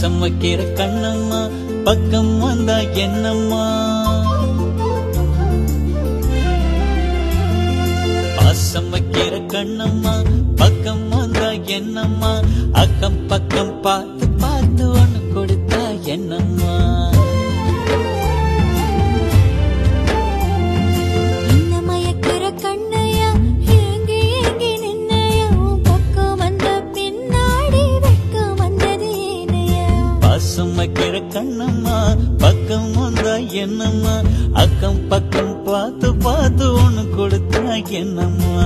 பாசம் வைக்கிற கண்ணம்மா பக்கம் வந்தா என்னம்மா பாசம் வைக்கிற கண்ணம்மா பக்கம் வந்தா என்னம்மா அக்கம் பக்கம் பார்த்து பார்த்து ஒண்ணு கொடுத்தா என்னம்மா என்ன மயக்கிற கண்ணையா ஏங்கி ஏங்கி நின்னையா உன் பக்கம் வந்த பின்னாடி வெட்கம் வந்தது ஏனையா பாசம் வைக்கிற கண்ணம்மா பக்கம் வந்தா என்னம்மா அக்கம் பக்கம் பார்த்து பார்த்து ஒண்ணு கொடுத்தா என்னம்மா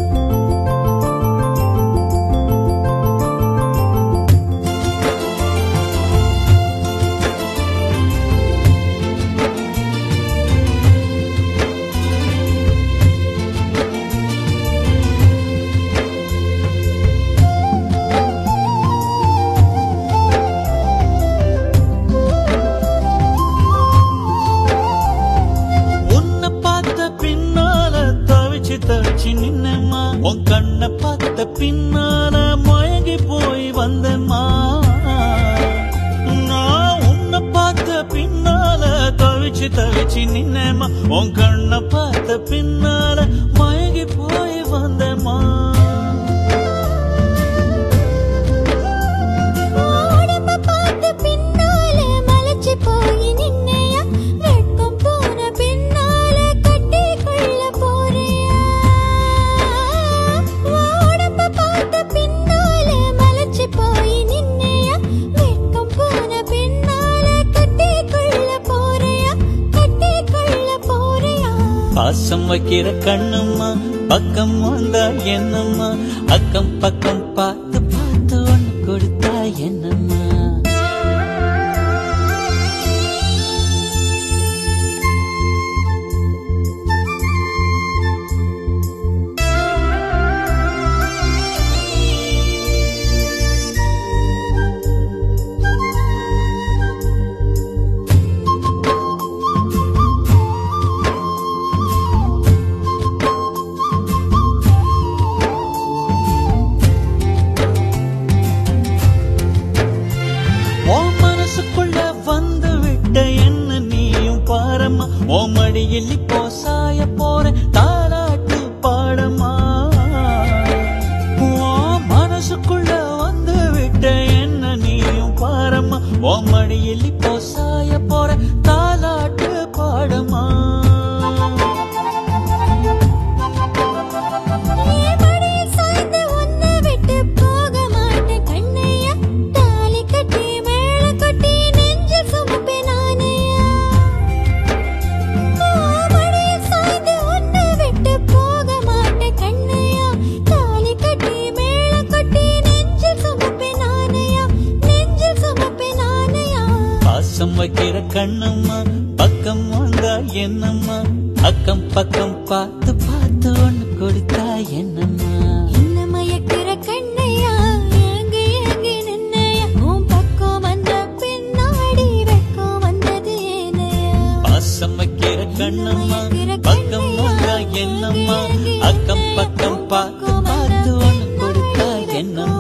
உன்னை பார்த்த பின்னால தவிச்சு தவிச்சு நின்னம்மா உன் கண்ணை பார்த்த பின்னால மயங்கி போய் வந்தம்மா நான் உன்னை பார்த்த பின்னால தவிச்சு தவிச்சு நின்னம்மா உன் கண்ணை பார்த்த பின்னால மயங்கி போய் வந்தம்மா உடம்ப பார்த்து பின்னால மலைச்சு போய் நின்னையா வெட்கம் போன பின்னால கட்டி கொள்ள போறியா உடம்ப பார்த்த பின்னால மலைச்சு போய் நின்னையா வெட்கம் போன பின்னால கட்டி கொள்ள போறியா கட்டி கொள்ள போறியா பாசம் வைக்கிற கண்ணம்மா பக்கம் வந்தா என்னம்மா அக்கம் பக்கம் பார்த்து பார்த்து ஒண்ணு கொடுத்தா என்னம்மா உன் மனசுக்குள்ள வந்து விட்ட என்ன நீயும் பாரம்மா உன் மடியில் இப்போ சாய போற தாலாட்டு பாடமா உன் மனசுக்குள்ள வந்து விட்ட என்ன நீயும் பாரம்மா உன் மடியில் இப்போ சாய போற தாலாட்டு பாடமா மடியில் சாய்ந்து உன்னை விட்டு போக மாட்டேன் கண்ணையா தாலி கட்டி மேல கொட்டி நெஞ்சில் சுமப்பேன் நானையா மடியில் சாய்ந்து உன்னை விட்டு போக மாட்டேன் கண்ணையா தாலி கட்டி மேல கொட்டி நெஞ்சில் சுமப்பேன் நானையா நெஞ்சில் சுமப்பேன் நானையா பாசம் வைக்கிற கண்ணம்மா பக்கம் வந்தா என்னம்மா அக்கம் பக்கம் பார்த்து பார்த்து ஒண்ணு கொடுத்தா என்னம்மா என்ன மயக்கிற கண்ணையா ஏங்கி ஏங்கி நின்னையா உன் பக்கம் வந்த பின்னாடி வெட்கம் வந்தது ஏனையா பாசம் வைக்கிற கண்ணம்மா பக்கம் வந்தா என்னம்மா அக்கம் பக்கம் பார்த்து பார்த்து ஒண்ணு கொடுத்தா என்னம்மா